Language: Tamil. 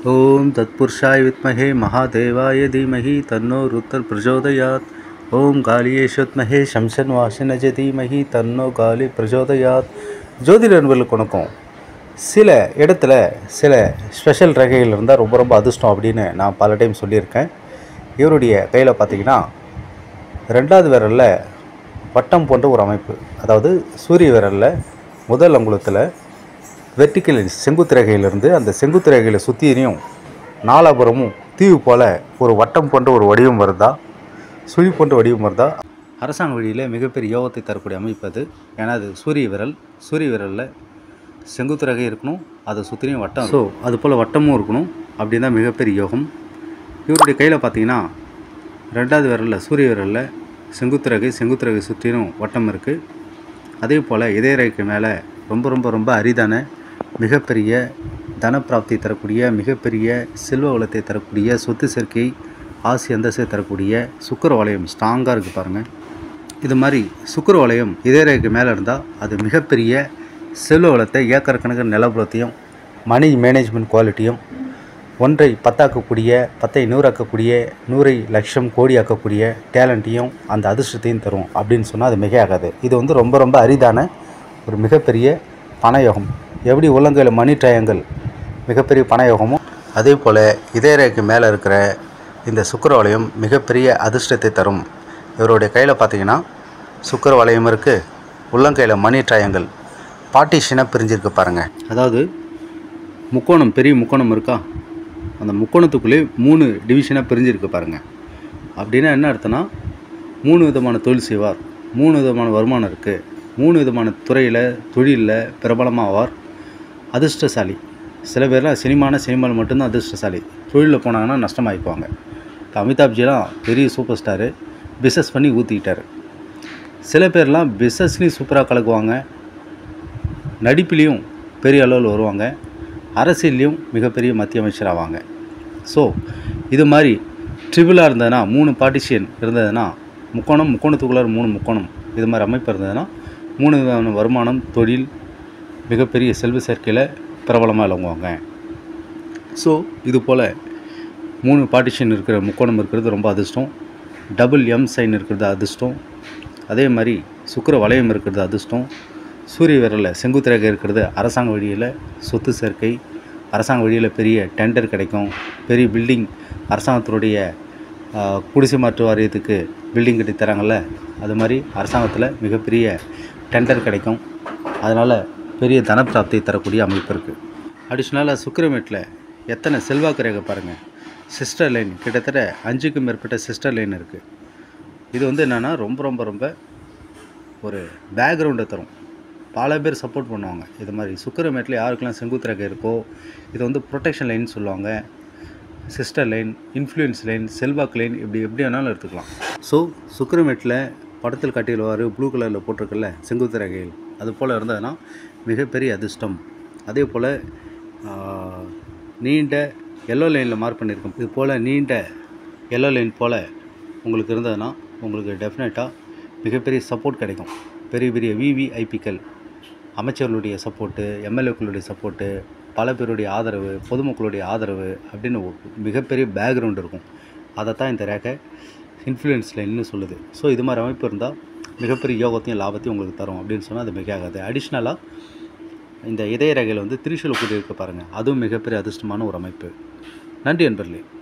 ஓம் தத்புருஷாய வித்மஹே மகாதேவாய தீமஹி தன்னோ ருத்தர் பிரச்சோதயாத் ஓம் காளியேஸ்வத்மஹே சம்சன் வாசினஜ தீமஹி தன்னோ காளி பிரச்சோதயாத் ஜோதிட நண்பர்களுக்கு வணக்கம் சில இடத்துல சில ஸ்பெஷல் ரகைகள் இருந்தால் ரொம்ப ரொம்ப அதிர்ஷ்டம் அப்படின்னு நான் பல டைம் சொல்லியிருக்கேன் இவருடைய கையில் பார்த்தீங்கன்னா ரெண்டாவது விரலில் வட்டம் போன்ற ஒரு அமைப்பு அதாவது சூரிய விரலில் முதல் அங்குலத்தில் வெர்டிக்கல் செங்குத்து ரேகையிலிருந்து அந்த செங்குத்து ரேகையில் சுற்றியும் நாலாபுரமும் தீவு போல் ஒரு வட்டம் போன்ற ஒரு வடிவம் வருதா சுழி போன்ற வடிவம் வருதா அரசாங்க வழியில் மிகப்பெரிய யோகத்தை தரக்கூடிய அமைப்பு அது ஏன்னா அது சூரிய விரல் சூரிய விரலில் செங்குத்து ரகை இருக்கணும் அதை சுற்றியும் வட்டம் ஸோ அது போல் வட்டமும் இருக்கணும் அப்படின்னு தான் மிகப்பெரிய யோகம் இவருடைய கையில் பார்த்தீங்கன்னா ரெண்டாவது விரலில் சூரிய விரலில் செங்குத்து ரகை செங்குத்து ரகை சுற்றிலும் வட்டம் இருக்குது அதே போல் இதய ரேகைக்கு மேலே ரொம்ப ரொம்ப ரொம்ப அரிதான மிகப்பெரிய தனப்பிராப்தி தரக்கூடிய மிகப்பெரிய செல்வ வளத்தை தரக்கூடிய சொத்து சேர்க்கை ஆசி அந்தஸ்தை தரக்கூடிய சுக்கர வளையம் ஸ்ட்ராங்காக இருக்குது பாருங்கள் இது மாதிரி சுக்கர வளையம் இதய ரேகைக்கு மேலே இருந்தால் அது மிகப்பெரிய செல்வ வளத்தை ஏக்கர் கணக்கு நிலப்புறத்தையும் மணி மேனேஜ்மெண்ட் குவாலிட்டியும் ஒன்றை பத்தாக்கக்கூடிய பத்தை நூறாக்கக்கூடிய நூறை லட்சம் கோடி ஆக்கக்கூடிய டேலண்ட்டையும் அந்த அதிர்ஷ்டத்தையும் தரும் அப்படின்னு சொன்னால் அது மிகையாகாது இது வந்து ரொம்ப ரொம்ப அரிதான ஒரு மிகப்பெரிய பணயோகம் எப்படி உள்ளங்கையில் மணி ட்ரையாங்கல் மிகப்பெரிய பணயோகமும் அதே போல் இதயரேக்கு மேலே இருக்கிற இந்த சுக்கர வளையம் மிகப்பெரிய அதிர்ஷ்டத்தை தரும் இவருடைய கையில் பார்த்தீங்கன்னா சுக்கர வளையம் இருக்குது உள்ளங்கையில் மணி ட்ரையாங்கல் பார்ட்டிஷனாக பிரிஞ்சிருக்கு பாருங்கள் அதாவது முக்கோணம் பெரிய முக்கோணம் இருக்கா அந்த முக்கோணத்துக்குள்ளே மூணு டிவிஷனாக பிரிஞ்சிருக்கு பாருங்கள் அப்படின்னா என்ன அர்த்தம்னா மூணு விதமான தொழில் செய்வார் மூணு விதமான வருமானம் இருக்குது மூணு விதமான துறையில் தொழிலில் பிரபலமாக ஆவார் அதிர்ஷ்டசாலி சில பேர்லாம் சினிமான சினிமாவில் மட்டும்தான் அதிர்ஷ்டசாலி தொழிலில் போனாங்கன்னா நஷ்டமாயிக்குவாங்க இப்போ அமிதாப்ஜிலாம் பெரிய சூப்பர் ஸ்டாரு பிஸ்னஸ் பண்ணி ஊற்றிக்கிட்டாரு சில பேர்லாம் பிஸ்னஸ்லேயும் சூப்பராக கலக்குவாங்க நடிப்புலேயும் பெரிய அளவில் வருவாங்க அரசியல்லையும் மிகப்பெரிய மத்திய அமைச்சர் ஆவாங்க ஸோ இது மாதிரி ட்ரிபிளாக இருந்ததுன்னா மூணு பார்ட்டிஷியன் இருந்ததுன்னா முக்கோணம் முக்கோணத்துக்குள்ளார மூணு முக்கோணம் இது மாதிரி அமைப்பு இருந்ததுன்னா மூணு விதமான வருமானம் தொழில் மிகப்பெரிய செல்வ சேர்க்கையில் பிரபலமாக விளங்குவாங்க ஸோ இது போல் மூணு பார்ட்டிஷன் இருக்கிற முக்கோணம் இருக்கிறது ரொம்ப அதிர்ஷ்டம் டபுள் எம் சைன் இருக்கிறது அதிர்ஷ்டம் அதே மாதிரி சுக்கர வளையம் இருக்கிறது அதிர்ஷ்டம் சூரிய விரலில் செங்குத்து ரேகை இருக்கிறது அரசாங்க வழியில் சொத்து சேர்க்கை அரசாங்க வழியில் பெரிய டெண்டர் கிடைக்கும் பெரிய பில்டிங் அரசாங்கத்தினுடைய ஆஹ், குடிசை மாற்று வாரியத்துக்கு பில்டிங் கட்டி தராங்கல்ல அது மாதிரி அரசாங்கத்தில் மிகப்பெரிய டெண்டர் கிடைக்கும் அதனால் பெரிய தனப்பிராப்தி தரக்கூடிய அமைப்பு இருக்குது அடிஷ்னலாக சுக்கிரமேட்டில் எத்தனை செல்வாக்கு ரேகை பாருங்கள் சிஸ்டர் லைன் கிட்டத்தட்ட அஞ்சுக்கும் மேற்பட்ட சிஸ்டர் லைன் இருக்குது இது வந்து என்னென்னா ரொம்ப ரொம்ப ரொம்ப ஒரு பேக்ரவுண்டை தரும் பல பேர் சப்போர்ட் பண்ணுவாங்க இது மாதிரி சுக்கரமேட்டில் யாருக்கெல்லாம் செங்குத்து ரேகை இருக்கோ இது வந்து ப்ரொடெக்ஷன் லைன் சொல்லுவாங்க சிஸ்டர் லைன் இன்ஃப்ளூயன்ஸ் லைன் செல்வாக்கு லைன் இப்படி எப்படி வேணாலும் எடுத்துக்கலாம் ஸோ சுக்கரமேட்டில் படத்தில் காட்டிடுவார் ப்ளூ கலரில் போட்டிருக்கல செங்குத்து ரேகைகள் அது போல் இருந்ததுன்னா மிகப்பெரிய அதிர்ஷ்டம் அதே போல் நீண்ட எல்லோ லைனில் மார்க் பண்ணியிருக்கோம் இது போல் நீண்ட எல்லோ லைன் போல் உங்களுக்கு இருந்ததுன்னா உங்களுக்கு டெஃபினட்டாக மிகப்பெரிய சப்போர்ட் கிடைக்கும் பெரிய பெரிய விவிஐபிக்கள் அமைச்சர்களுடைய சப்போர்ட்டு எம்எல்ஏக்களுடைய சப்போர்ட்டு பல பேருடைய ஆதரவு பொதுமக்களுடைய ஆதரவு அப்படின்னு ஒரு மிகப்பெரிய பேக்ரவுண்ட் இருக்கும் அதை தான் இந்த ரேக்கை இன்ஃப்ளூயன்ஸ் லைன்னு சொல்லுது ஸோ இது மாதிரி அமைப்பு இருந்தால் மிகப்பெரிய யோகத்தையும் லாபத்தையும் உங்களுக்கு தரும் அப்படின்னு சொன்னால் அது மிக ஆகாது அடிஷ்னலாக இந்த இதய ரேகையில் வந்து திரிசூல கூடி இருக்க பாருங்கள் அதுவும் மிகப்பெரிய அதிர்ஷ்டமான ஒரு அமைப்பு நன்றி நண்பர்களே